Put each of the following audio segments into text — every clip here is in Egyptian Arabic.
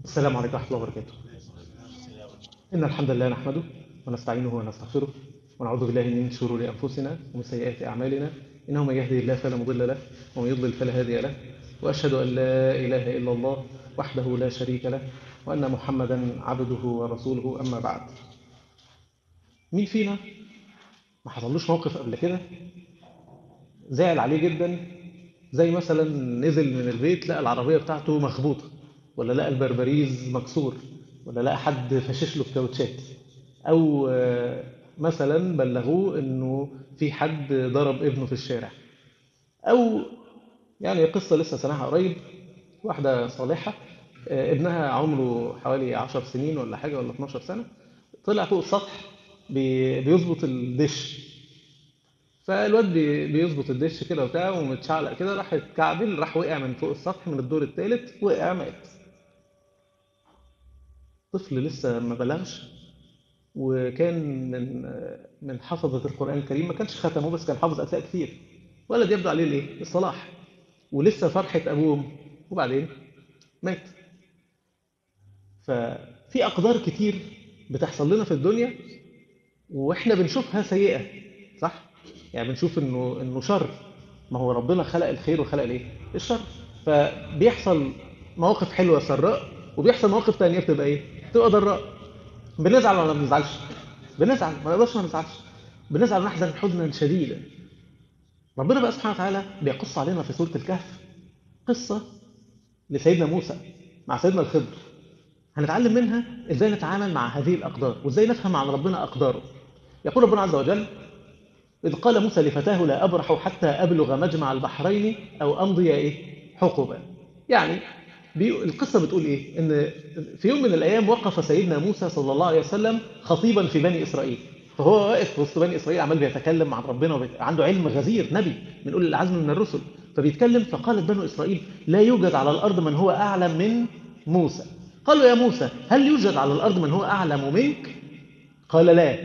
السلام عليكم ورحمة الله وبركاته إن الحمد لله نحمده ونستعينه ونستغفره ونعوذ بالله من شرور أنفسنا ومن سيئات أعمالنا إنه من يهدي الله فلا مضل له ومن يضلل فلا هادي له وأشهد أن لا إله إلا الله وحده لا شريك له وأن محمدا عبده ورسوله أما بعد مين فينا ما حصلوش موقف قبل كده زعل عليه جدا زي مثلا نزل من البيت لقى العربية بتاعته مخبوطة ولا لقى البربريز مكسور ولا لقى حد فشش له الكاوتشات او آه، مثلا بلغوه انه في حد ضرب ابنه في الشارع او يعني قصة لسه سامعها قريب واحدة صالحة آه، ابنها عمره حوالي 10 سنين ولا حاجة ولا 12 سنة طلع فوق السطح بي- بيظبط الدش فالواد بي- بيظبط الدش كده وبتاع ومتشعلق كده راح اتكعبل راح وقع من فوق السطح من الدور الثالث وقع مات طفل لسه ما بلغش وكان من من حفظة القرآن الكريم ما كانش ختمه بس كان حافظ أجزاء كتير ولد يبدو عليه الايه؟ الصلاح ولسه فرحة أبوه وأمه وبعدين مات ففي أقدار كتير بتحصل لنا في الدنيا واحنا بنشوفها سيئة صح؟ يعني بنشوف انه انه شر ما هو ربنا خلق الخير وخلق الايه؟ الشر فبيحصل مواقف حلوة سراء وبيحصل مواقف تانية بتبقى ايه؟ بتبقى ضراء بنزعل ولا ما بنزعلش؟ بنزعل ما نقدرش ما نزعلش بنزعل ونحزن حزنا شديدا ربنا بقى سبحانه وتعالى بيقص علينا في سورة الكهف قصة لسيدنا موسى مع سيدنا الخضر هنتعلم منها ازاي نتعامل مع هذه الأقدار وازاي نفهم عن ربنا أقداره يقول ربنا عز وجل إذ قال موسى لفتاه لا أبرح حتى أبلغ مجمع البحرين أو أمضي إيه؟ حقبا يعني بي... القصة بتقول إيه؟ إن في يوم من الأيام وقف سيدنا موسى صلى الله عليه وسلم خطيبا في بني إسرائيل فهو واقف وسط بني إسرائيل عمال بيتكلم عن ربنا وبيت... عنده علم غزير نبي من أولي العزم من الرسل فبيتكلم فقالت بنو إسرائيل لا يوجد على الأرض من هو أعلم من موسى قالوا يا موسى هل يوجد على الأرض من هو أعلم منك؟ قال لا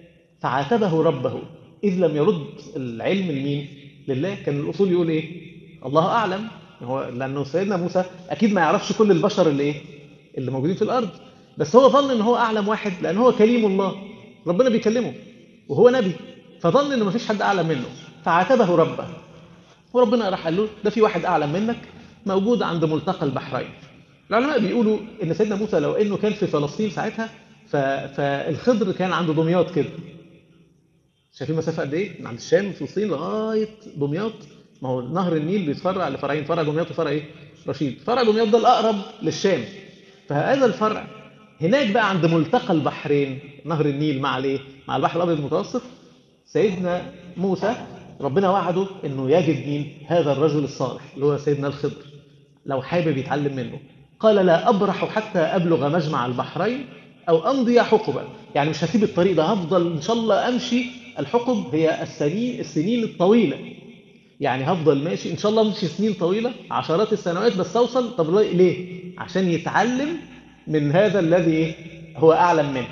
فعاتبه ربه إذ لم يرد العلم لمين؟ لله كان الأصول يقول إيه؟ الله أعلم هو لأنه سيدنا موسى أكيد ما يعرفش كل البشر اللي إيه؟ اللي موجودين في الأرض بس هو ظن إن هو أعلم واحد لأن هو كليم الله ربنا بيكلمه وهو نبي فظن إن مفيش حد أعلم منه فعاتبه ربه وربنا راح قال له ده في واحد أعلم منك موجود عند ملتقى البحرين العلماء بيقولوا إن سيدنا موسى لو إنه كان في فلسطين ساعتها ف... فالخضر كان عنده دمياط كده شايفين مسافه قد ايه؟ من عند الشام من فلسطين لغايه دمياط ما هو نهر النيل بيتفرع لفرعين فرع دمياط وفرع ايه؟ رشيد فرع دمياط ده الاقرب للشام فهذا الفرع هناك بقى عند ملتقى البحرين نهر النيل مع الايه؟ مع البحر الابيض المتوسط سيدنا موسى ربنا وعده انه يجد مين؟ هذا الرجل الصالح اللي هو سيدنا الخضر لو حابب يتعلم منه قال لا أبرح حتى أبلغ مجمع البحرين أو أمضي حقبا يعني مش هسيب الطريق ده هفضل إن شاء الله أمشي الحقب هي السنين السنين الطويلة يعني هفضل ماشي إن شاء الله أمشي سنين طويلة عشرات السنوات بس أوصل طب ليه؟ عشان يتعلم من هذا الذي إيه؟ هو أعلم منه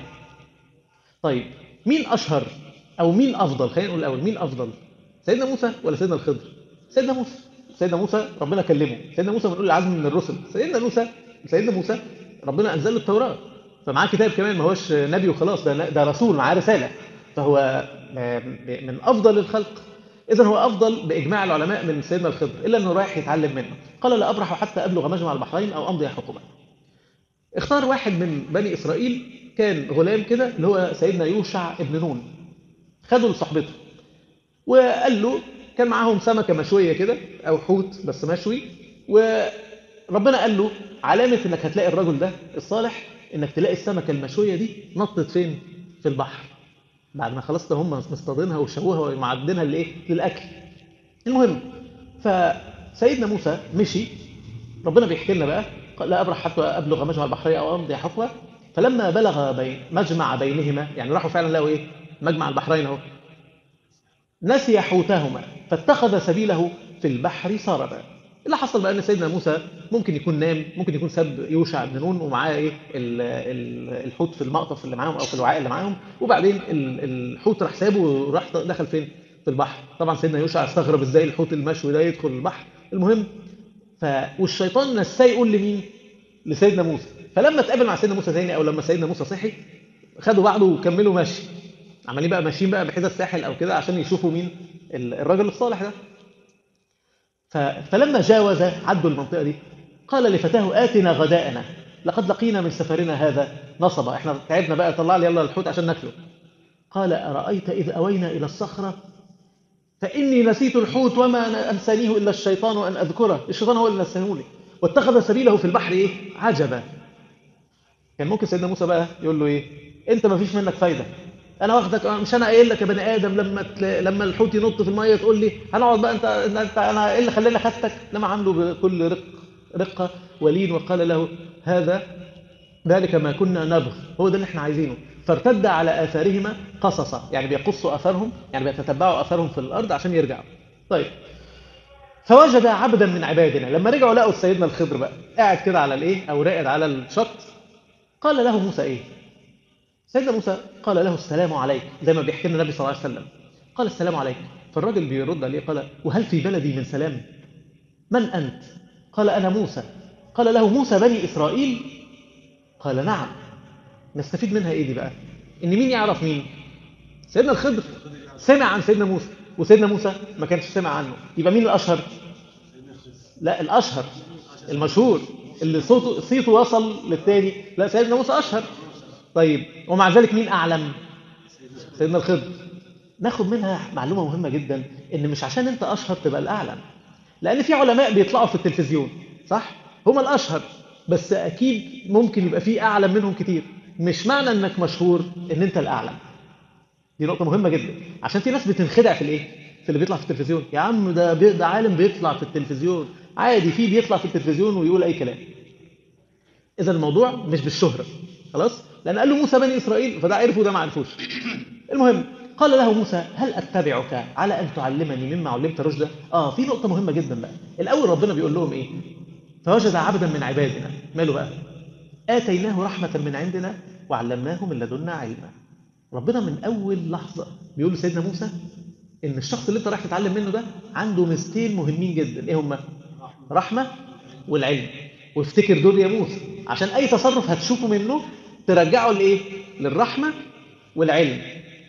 طيب مين أشهر أو مين أفضل خلينا نقول الأول مين أفضل سيدنا موسى ولا سيدنا الخضر سيدنا موسى سيدنا موسى ربنا كلمه سيدنا موسى من اولي العزم من الرسل سيدنا موسى سيدنا موسى ربنا انزل له التوراه فمعاه كتاب كمان ما هوش نبي وخلاص ده ده رسول معاه رساله فهو من افضل الخلق اذا هو افضل باجماع العلماء من سيدنا الخضر الا انه رايح يتعلم منه قال لا ابرح حتى ابلغ مجمع البحرين او امضي حقبا اختار واحد من بني اسرائيل كان غلام كده اللي هو سيدنا يوشع ابن نون خده لصاحبته وقال له كان معاهم سمكة مشوية كده أو حوت بس مشوي وربنا قال له علامة إنك هتلاقي الرجل ده الصالح إنك تلاقي السمكة المشوية دي نطت فين؟ في البحر بعد ما خلاص ده هم مصطادينها وشووها ومعدينها لإيه؟ للأكل المهم فسيدنا موسى مشي ربنا بيحكي لنا بقى قال لا أبرح حتى أبلغ مجمع البحرية أو أمضي حقبة فلما بلغ بين مجمع بينهما يعني راحوا فعلا لقوا إيه؟ مجمع البحرين أهو نسي حوتهما فاتخذ سبيله في البحر سربا اللي حصل بقى ان سيدنا موسى ممكن يكون نام ممكن يكون ساب يوشع بن نون ومعاه ايه ال- ال- الحوت في المقطف اللي معاهم او في الوعاء اللي معاهم وبعدين ال- الحوت راح سابه وراح دخل فين في البحر طبعا سيدنا يوشع استغرب ازاي الحوت المشوي ده يدخل البحر المهم ف والشيطان نساه يقول لمين لسيدنا موسى فلما اتقابل مع سيدنا موسى تاني او لما سيدنا موسى صحي خدوا بعضه وكملوا ماشي عمالين بقى ماشيين بقى بحذا الساحل او كده عشان يشوفوا مين ال- الراجل الصالح ده ف- فلما جاوز عدوا المنطقه دي قال لفتاه اتنا غداءنا لقد لقينا من سفرنا هذا نصبا احنا تعبنا بقى طلع لي يلا الحوت عشان ناكله قال ارايت اذ اوينا الى الصخره فاني نسيت الحوت وما انسانيه الا الشيطان ان اذكره الشيطان هو اللي نساني واتخذ سبيله في البحر ايه عجبا كان ممكن سيدنا موسى بقى يقول له ايه انت ما فيش منك فايده انا واخدك مش انا قايل لك يا بني ادم لما تل... لما الحوت ينط في الميه تقول لي هنقعد بقى انت انت انا ايه اللي خلاني خدتك لما عامله بكل رق رقه ولين وقال له هذا ذلك ما كنا نبغ هو ده اللي احنا عايزينه فارتد على اثارهما قصصا يعني بيقصوا اثارهم يعني بيتتبعوا اثارهم في الارض عشان يرجعوا طيب فوجد عبدا من عبادنا لما رجعوا لقوا سيدنا الخضر بقى قاعد كده على الايه او راقد على الشط قال له موسى ايه سيدنا موسى قال له السلام عليك زي ما بيحكي لنا النبي صلى الله عليه وسلم قال السلام عليك فالراجل بيرد عليه قال وهل في بلدي من سلام من انت قال انا موسى قال له موسى بني اسرائيل قال نعم نستفيد منها ايه دي بقى ان مين يعرف مين سيدنا الخضر سمع عن سيدنا موسى وسيدنا موسى ما كانش سمع عنه يبقى مين الاشهر لا الاشهر المشهور اللي صوته صيته وصل للتاني لا سيدنا موسى اشهر طيب ومع ذلك مين اعلم سيدنا الخضر ناخد منها معلومه مهمه جدا ان مش عشان انت اشهر تبقى الاعلم لان في علماء بيطلعوا في التلفزيون صح هم الاشهر بس اكيد ممكن يبقى في اعلم منهم كتير مش معنى انك مشهور ان انت الاعلم دي نقطه مهمه جدا عشان في ناس بتنخدع في الايه في اللي بيطلع في التلفزيون يا عم ده بي... ده عالم بيطلع في التلفزيون عادي في بيطلع في التلفزيون ويقول اي كلام اذا الموضوع مش بالشهره خلاص لان قال له موسى بني اسرائيل فده عرفه وده ما عرفوش المهم قال له موسى هل اتبعك على ان تعلمني مما علمت رشدا اه في نقطه مهمه جدا بقى الاول ربنا بيقول لهم ايه فوجد عبدا من عبادنا ماله بقى اتيناه رحمه من عندنا وعلمناه من لدنا علما ربنا من اول لحظه بيقول لسيدنا موسى ان الشخص اللي انت رايح تتعلم منه ده عنده ميزتين مهمين جدا ايه هما رحمه والعلم وافتكر دول يا موسى عشان اي تصرف هتشوفه منه ترجعه لايه للرحمه والعلم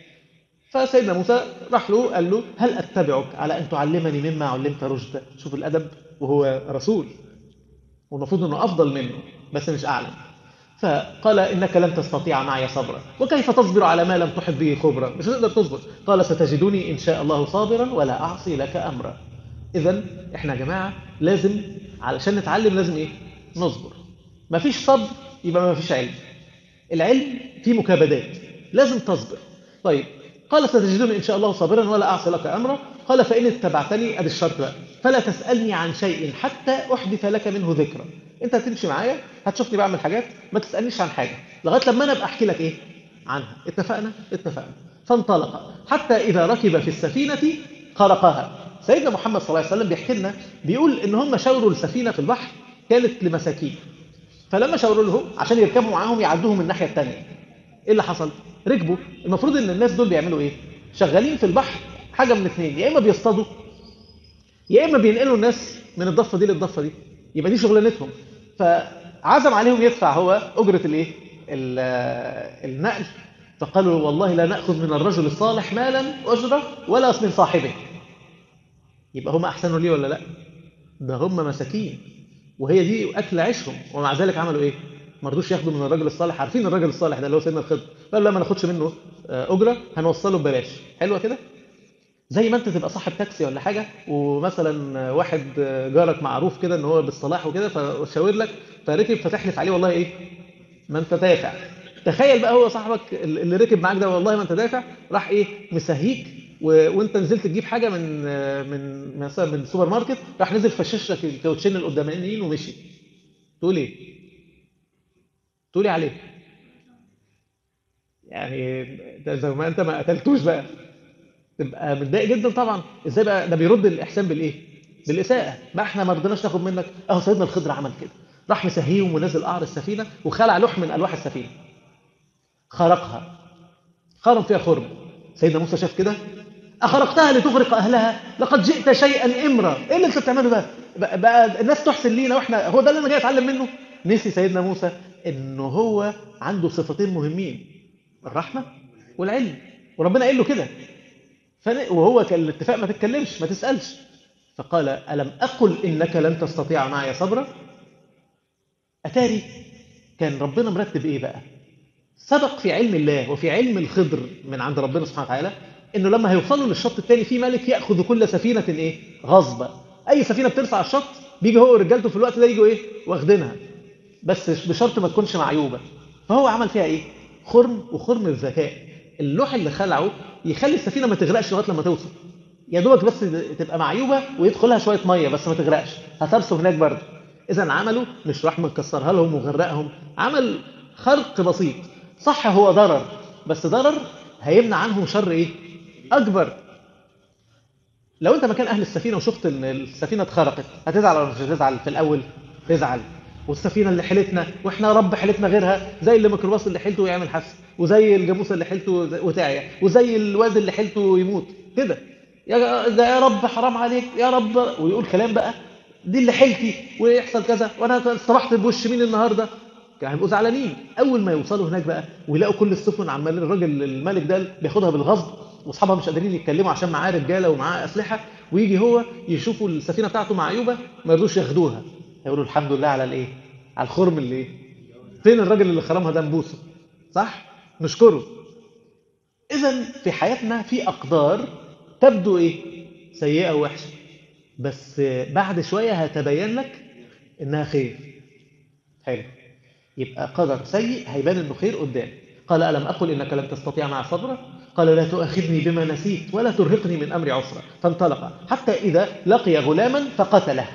فسيدنا موسى راح له قال له هل اتبعك على ان تعلمني مما علمت رشدا شوف الادب وهو رسول والمفروض انه افضل منه بس مش اعلم فقال انك لن تستطيع معي صبرا وكيف تصبر على ما لم تحط به خبرا مش هتقدر تصبر قال ستجدني ان شاء الله صابرا ولا اعصي لك امرا اذا احنا يا جماعه لازم علشان نتعلم لازم ايه نصبر مفيش صبر يبقى ما فيش علم العلم فيه مكابدات لازم تصبر طيب قال ستجدني ان شاء الله صابرا ولا اعصي لك امرا قال فان اتبعتني ادي الشرط بقى فلا تسالني عن شيء حتى احدث لك منه ذكرى انت هتمشي معايا هتشوفني بعمل حاجات ما تسالنيش عن حاجه لغايه لما انا ابقى احكي لك ايه عنها اتفقنا اتفقنا فانطلق حتى اذا ركب في السفينه خرقها سيدنا محمد صلى الله عليه وسلم بيحكي لنا بيقول ان هم شاوروا السفينه في البحر كانت لمساكين فلما شاوروا لهم عشان يركبوا معاهم يعدوهم الناحيه الثانيه ايه اللي حصل ركبوا المفروض ان الناس دول بيعملوا ايه شغالين في البحر حاجه من اثنين يا اما بيصطادوا يا اما بينقلوا الناس من الضفه دي للضفه دي يبقى دي شغلانتهم فعزم عليهم يدفع هو اجره الايه النقل فقالوا والله لا ناخذ من الرجل الصالح مالا اجره ولا من صاحبه يبقى هم احسنوا ليه ولا لا ده هم مساكين وهي دي اكل عيشهم ومع ذلك عملوا ايه ما رضوش ياخدوا من الراجل الصالح عارفين الراجل الصالح ده اللي هو سيدنا الخضر قالوا لا ما ناخدش منه اجره هنوصله ببلاش حلوه كده زي ما انت تبقى صاحب تاكسي ولا حاجه ومثلا واحد جارك معروف كده ان هو بالصلاح وكده فشاور لك فركب فتحلف عليه والله ايه ما انت دافع تخيل بقى هو صاحبك اللي ركب معاك ده والله ما انت دافع راح ايه مسهيك و... وانت نزلت تجيب حاجه من من مثلا من السوبر ماركت راح نزل فشش لك الكاوتشين القدامانيين ومشي تقول ايه تقول ايه عليه يعني ده زي ما انت ما قتلتوش بقى تبقى متضايق جدا طبعا ازاي بقى ده بيرد الاحسان بالايه بالاساءه بقى احنا ما رضيناش ناخد منك اهو سيدنا الخضر عمل كده راح مسهيهم ونزل قعر السفينه وخلع لوح من الواح السفينه خرقها خرم فيها خرم سيدنا موسى شاف كده أخرقتها لتغرق أهلها لقد جئت شيئا إمرا إيه اللي أنت بتعمله ده بقى, بقى الناس تحسن لينا وإحنا هو ده اللي أنا جاي أتعلم منه نسي سيدنا موسى ان هو عنده صفتين مهمين الرحمه والعلم وربنا قال له كده فن- وهو كان الاتفاق ما تتكلمش ما تسالش فقال الم اقل انك لن تستطيع معي صبرا اتاري كان ربنا مرتب ايه بقى سبق في علم الله وفي علم الخضر من عند ربنا سبحانه وتعالى انه لما هيوصلوا للشط الثاني في ملك ياخذ كل سفينه ايه غصبا اي سفينه بترفع الشط بيجي هو ورجالته في الوقت ده يجوا ايه واخدينها بس بشرط ما تكونش معيوبه فهو عمل فيها ايه خرم وخرم الذكاء اللوح اللي خلعه يخلي السفينه ما تغرقش لغايه لما توصل يا دوبك بس تبقى معيوبه ويدخلها شويه ميه بس ما تغرقش هترسب هناك برضه اذا عملوا مش راح مكسرها لهم وغرقهم عمل خرق بسيط صح هو ضرر بس ضرر هيمنع عنهم شر ايه اكبر لو انت مكان اهل السفينه وشفت ان السفينه اتخرقت هتزعل ولا مش هتزعل في الاول تزعل والسفينه اللي حيلتنا واحنا يا رب حيلتنا غيرها زي اللي ميكروباص اللي حيلته يعمل حادثه وزي الجاموسه اللي حيلته وتعيا وزي الواد اللي حيلته يموت كده يا ده يا رب حرام عليك يا رب ويقول كلام بقى دي اللي حيلتي ويحصل كذا وانا استبحت بوش مين النهارده كانوا هيبقوا زعلانين اول ما يوصلوا هناك بقى ويلاقوا كل السفن عمال الراجل الملك ده بياخدها بالغصب واصحابها مش قادرين يتكلموا عشان معاه رجاله ومعاه اسلحه ويجي هو يشوفوا السفينه بتاعته معيوبه ما يرضوش ياخدوها يقولوا الحمد لله على الايه على الخرم اللي ايه فين الراجل اللي خرمها ده نبوسه صح نشكره اذا في حياتنا في اقدار تبدو ايه سيئه ووحشه بس بعد شويه هتبين لك انها خير حلو يبقى قدر سيء هيبان انه خير قدام قال الم اقل انك لن تستطيع مع صبرا قال لا تؤاخذني بما نسيت ولا ترهقني من امري عسرا فانطلق حتى اذا لقي غلاما فقتله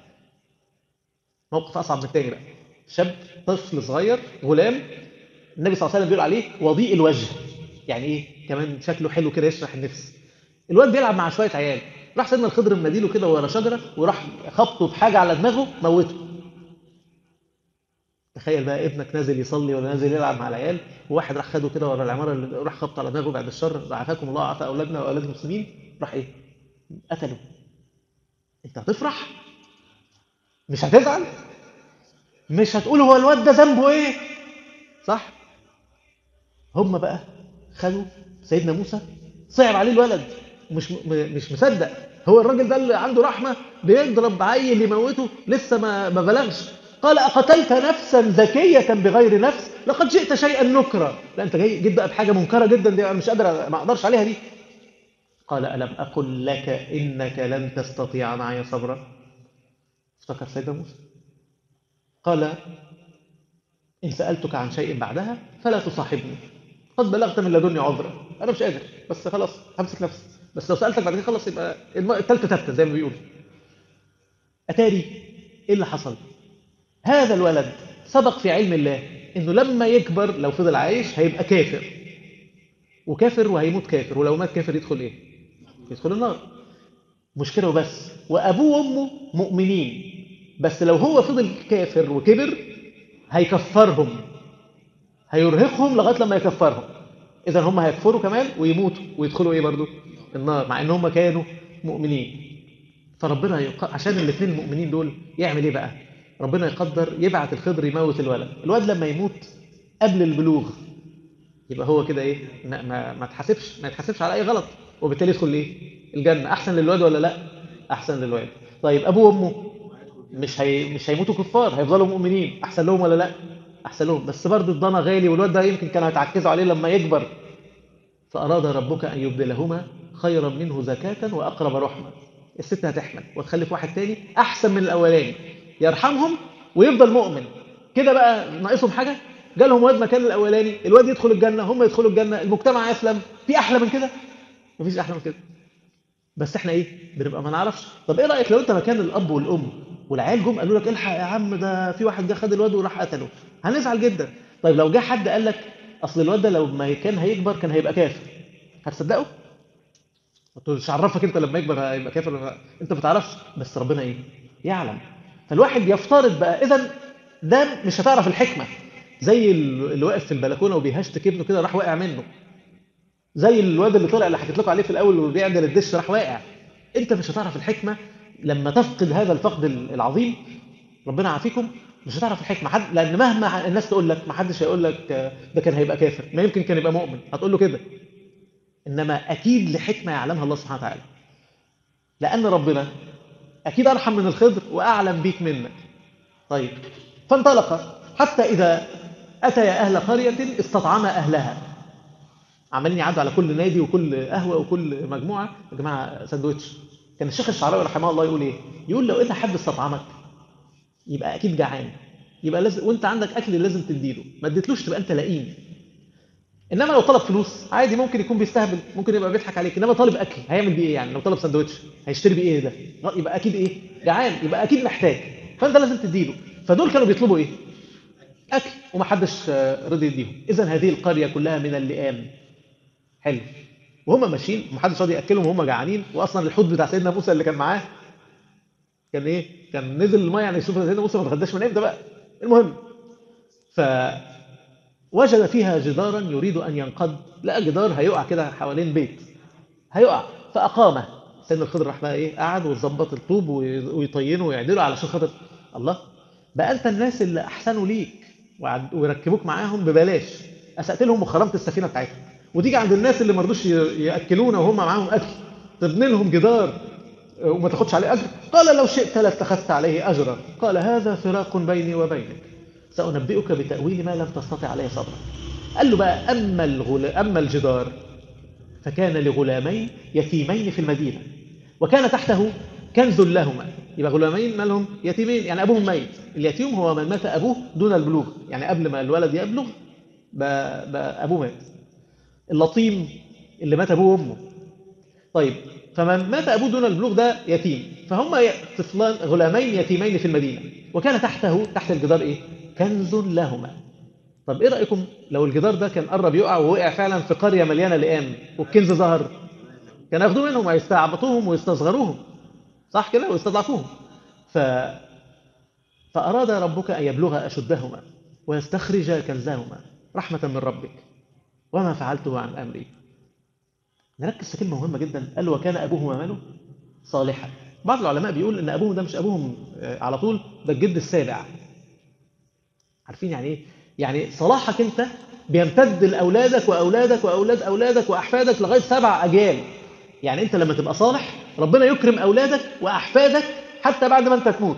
موقف اصعب من الثاني بقى شاب طفل صغير غلام النبي صلى الله عليه وسلم بيقول عليه وضيء الوجه يعني ايه كمان شكله حلو كده يشرح النفس الواد بيلعب مع شويه عيال راح سيدنا الخضر مناديله كده ورا شجره وراح خبطه بحاجه على دماغه موته تخيل بقى ابنك نازل يصلي ولا نازل يلعب مع العيال وواحد راح خده كده ورا العماره اللي راح خبط على دماغه بعد الشر عافاكم الله عافى اولادنا واولاد المسلمين راح ايه؟ قتله انت هتفرح؟ مش هتزعل؟ مش هتقول هو الواد ده ذنبه ايه؟ صح؟ هم بقى خدوا سيدنا موسى صعب عليه الولد مش مش مصدق هو الراجل ده اللي عنده رحمه بيضرب عيل يموته لسه ما ما بلغش قال أقتلت نفسا زكية بغير نفس لقد جئت شيئا نكرا لا أنت جاي جيت بقى بحاجة منكرة جدا دي أنا مش قادر ما أقدرش عليها دي قال ألم أقل لك إنك لن تستطيع معي صبرا افتكر سيدنا موسى قال إن سألتك عن شيء بعدها فلا تصاحبني قد بلغت من لدني عذرا أنا مش قادر بس خلاص همسك نفسي بس لو سألتك بعد كده خلاص يبقى التالتة تالتة زي ما بيقولوا أتاري إيه اللي حصل؟ هذا الولد سبق في علم الله انه لما يكبر لو فضل عايش هيبقى كافر وكافر وهيموت كافر ولو مات كافر يدخل ايه يدخل النار مش كده وبس وابوه وامه مؤمنين بس لو هو فضل كافر وكبر هيكفرهم هيرهقهم لغايه لما يكفرهم اذا هم هيكفروا كمان ويموتوا ويدخلوا ايه برضو النار مع ان هم كانوا مؤمنين فربنا يق... عشان الاثنين المؤمنين دول يعمل ايه بقى ربنا يقدر يبعت الخضر يموت الولد الولد لما يموت قبل البلوغ يبقى هو كده ايه ما, ما, ما تحاسبش ما يتحاسبش على اي غلط وبالتالي يدخل ايه الجنه احسن للولد ولا لا احسن للولد طيب ابوه وامه مش هي مش هيموتوا كفار هيفضلوا مؤمنين احسن لهم ولا لا احسن لهم بس برضه الضنا غالي والولد ده يمكن كانوا هيتعكزوا عليه لما يكبر فاراد ربك ان يبدلهما خيرا منه زكاه واقرب رحمه الست هتحمل وتخلف واحد تاني احسن من الاولاني يرحمهم ويفضل مؤمن كده بقى ناقصهم حاجه جالهم واد مكان الاولاني الواد يدخل الجنه هم يدخلوا الجنه المجتمع يسلم في احلى من كده مفيش احلى من كده بس احنا ايه بنبقى ما نعرفش طب ايه رايك لو انت مكان الاب والام والعيال جم قالوا لك الحق يا عم ده في واحد جه خد الواد وراح قتله هنزعل جدا طيب لو جه حد قال لك اصل الواد ده لو ما كان هيكبر كان هيبقى كافر هتصدقه مش عرفك انت لما يكبر هيبقى كافر ولا انت ما تعرفش بس ربنا ايه يعلم فالواحد يفترض بقى اذا ده مش هتعرف الحكمه زي اللي واقف في البلكونه وبيهشتك ابنه كده راح واقع منه زي الواد اللي طلع اللي حكيت لكم عليه في الاول وبيعدل الدش راح واقع انت مش هتعرف الحكمه لما تفقد هذا الفقد العظيم ربنا يعافيكم مش هتعرف الحكمه حد لان مهما الناس تقول لك ما حدش هيقول لك آه، ده كان هيبقى كافر ما يمكن كان يبقى مؤمن هتقول له كده انما اكيد لحكمه يعلمها الله سبحانه وتعالى لان ربنا اكيد ارحم من الخضر واعلم بيك منك طيب فانطلق حتى اذا اتيا اهل قريه استطعما اهلها عمالين يعدوا على كل نادي وكل قهوه وكل مجموعه يا جماعه ساندوتش كان الشيخ الشعراوي رحمه الله يقول ايه يقول لو انت حد استطعمك يبقى اكيد جعان يبقى لازم وانت عندك اكل لازم تديله ما اديتلوش تبقى انت لئيم انما لو طلب فلوس عادي ممكن يكون بيستهبل ممكن يبقى بيضحك عليك انما طالب اكل هيعمل بيه ايه يعني لو طلب ساندوتش هيشتري بيه ايه ده آه، يبقى اكيد ايه جعان يبقى اكيد محتاج فانت لازم تديله فدول كانوا بيطلبوا ايه اكل ومحدش آه، رضي يديهم اذا هذه القريه كلها من اللئام حلو وهم ماشيين محدش راضي ياكلهم وهم جعانين واصلا الحوت بتاع سيدنا موسى اللي كان معاه كان ايه كان نزل الميه يعني يشوف سيدنا موسى ما اتغداش من امتى بقى المهم فوجد فيها جدارا يريد ان ينقض لقى جدار هيقع كده حوالين بيت هيقع فاقامه سيدنا الخضر راح بقى ايه قعد وظبط الطوب وي- ويطينه ويعدله علشان خاطر الله بقى انت الناس اللي احسنوا ليك وعد- ويركبوك معاهم ببلاش اسأت لهم وخرمت السفينه بتاعتهم وتيجي عند الناس اللي ما رضوش ي- ياكلونا وهم معاهم اكل تبني لهم جدار وما تاخدش عليه اجر قال لو شئت لاتخذت عليه اجرا قال هذا فراق بيني وبينك سانبئك بتاويل ما لم تستطع عليه صبرا قال له بقى اما الغل... اما الجدار فكان لغلامين يتيمين في المدينه وكان تحته كنز لهما يبقى غلامين مالهم يتيمين يعني ابوهم ميت اليتيم هو من مات ابوه دون البلوغ يعني قبل ما الولد يبلغ بقى, بقى ابوه مات اللطيم اللي مات ابوه وامه طيب فمن مات ابوه دون البلوغ ده يتيم فهم ي- طفلان غلامين يتيمين في المدينه وكان تحته تحت الجدار ايه كنز لهما طب ايه رايكم لو الجدار ده كان قرب يقع ووقع فعلا في قريه مليانه لئام والكنز ظهر كان ياخدوه منهم ويستعبطوهم ويستصغروهم صح كده ويستضعفوهم ف فاراد ربك ان يبلغ اشدهما ويستخرج كنزهما رحمه من ربك وما فعلته عن امري نركز في كلمه مهمه جدا قال وكان ابوهما ماله صالحا بعض العلماء بيقول ان ابوهم ده مش ابوهم آه، على طول ده الجد السابع عارفين يعني ايه يعني صلاحك انت بيمتد لاولادك واولادك واولاد اولادك واحفادك لغايه سبع اجيال يعني انت لما تبقى صالح ربنا يكرم اولادك واحفادك حتى بعد ما انت تموت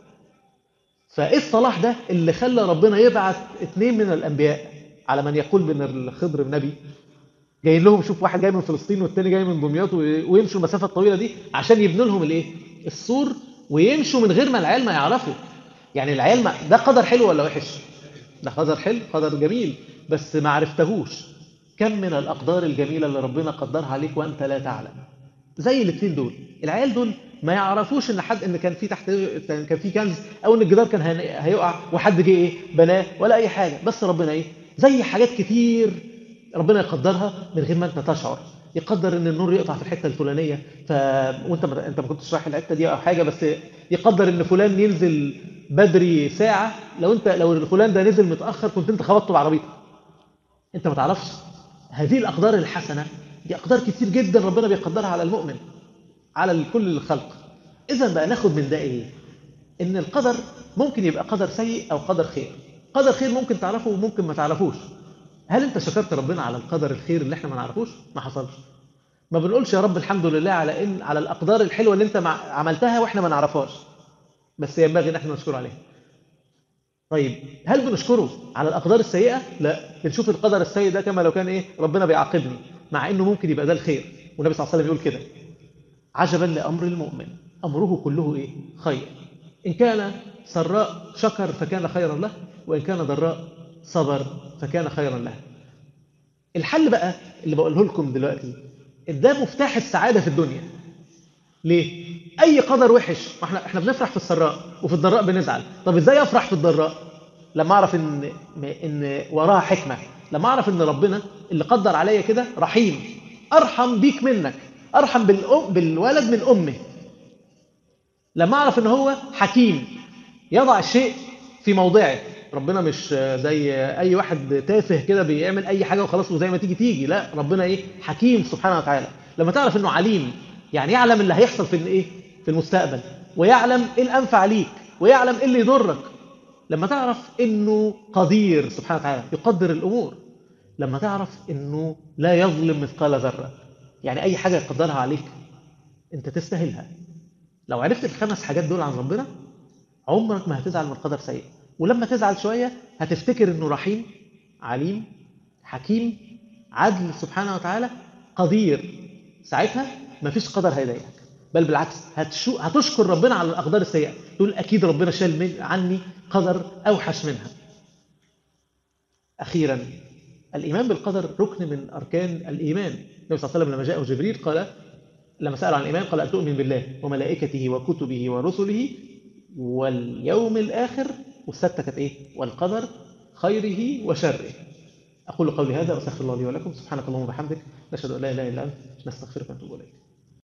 فايه الصلاح ده اللي خلى ربنا يبعت اثنين من الانبياء على من يقول بان الخضر نبي جايين لهم شوف واحد جاي من فلسطين والتاني جاي من دمياط و- ويمشوا المسافه الطويله دي عشان يبنوا لهم الايه السور ويمشوا من غير ما العيال ما يعرفوا يعني العيال ما ده قدر حلو ولا وحش ده قدر حلو قدر جميل بس ما عرفتهوش كم من الاقدار الجميله اللي ربنا قدرها عليك وانت لا تعلم زي الاثنين دول العيال دول ما يعرفوش ان حد ان كان في تحت كان في كنز او ان الجدار كان هن- هيقع وحد جه ايه بناه ولا اي حاجه بس ربنا ايه زي حاجات كتير ربنا يقدرها من غير ما انت تشعر يقدر ان النور يقطع في الحته الفلانيه ف وانت ما... انت ما كنتش رايح الحته دي او حاجه بس يقدر ان فلان ينزل بدري ساعه لو انت لو فلان ده نزل متاخر كنت انت خبطته بعربيتك انت ما تعرفش هذه الاقدار الحسنه دي اقدار كتير جدا ربنا بيقدرها على المؤمن على كل الخلق اذا بقى ناخد من ده ايه ان القدر ممكن يبقى قدر سيء او قدر خير قدر خير ممكن تعرفه وممكن ما تعرفوش هل انت شكرت ربنا على القدر الخير اللي احنا ما نعرفوش ما حصلش ما بنقولش يا رب الحمد لله على ان على الاقدار الحلوه اللي انت مع... عملتها واحنا ما نعرفهاش بس ينبغي ان احنا نشكر عليها طيب هل بنشكره على الاقدار السيئه لا بنشوف القدر السيء ده كما لو كان ايه ربنا بيعاقبني مع انه ممكن يبقى ده الخير والنبي صلى الله عليه وسلم يقول كده عجبا لامر المؤمن امره كله ايه خير ان كان سراء شكر فكان خيرا له وان كان ضراء صبر فكان خيرا له الحل بقى اللي بقوله لكم دلوقتي ده مفتاح السعاده في الدنيا ليه اي قدر وحش ما احنا احنا بنفرح في السراء وفي الضراء بنزعل طب ازاي افرح في الضراء لما اعرف ان ان وراها حكمه لما اعرف ان ربنا اللي قدر عليا كده رحيم ارحم بيك منك ارحم بالأم بالولد من امه لما اعرف ان هو حكيم يضع الشيء في موضعه ربنا مش زي اي واحد تافه كده بيعمل اي حاجه وخلاص وزي ما تيجي تيجي لا ربنا ايه حكيم سبحانه وتعالى لما تعرف انه عليم يعني يعلم اللي هيحصل في الايه في المستقبل ويعلم ايه الانفع ليك ويعلم ايه اللي يضرك لما تعرف انه قدير سبحانه وتعالى يقدر الامور لما تعرف انه لا يظلم مثقال ذره يعني اي حاجه يقدرها عليك انت تستاهلها لو عرفت الخمس حاجات دول عن ربنا عمرك ما هتزعل من قدر سيء ولما تزعل شويه هتفتكر انه رحيم عليم حكيم عدل سبحانه وتعالى قدير ساعتها مفيش قدر هيضايقك بل بالعكس هتشو... هتشكر ربنا على الاقدار السيئه تقول اكيد ربنا شال من... عني قدر اوحش منها اخيرا الايمان بالقدر ركن من اركان الايمان النبي صلى الله عليه وسلم لما جاءه جبريل قال لما سال عن الايمان قال ان تؤمن بالله وملائكته وكتبه ورسله واليوم الاخر والسته كانت ايه والقدر خيره وشره اقول قولي هذا واستغفر الله لي ولكم سبحانك اللهم وبحمدك نشهد ان لا اله الا انت نستغفرك ونتوب اليك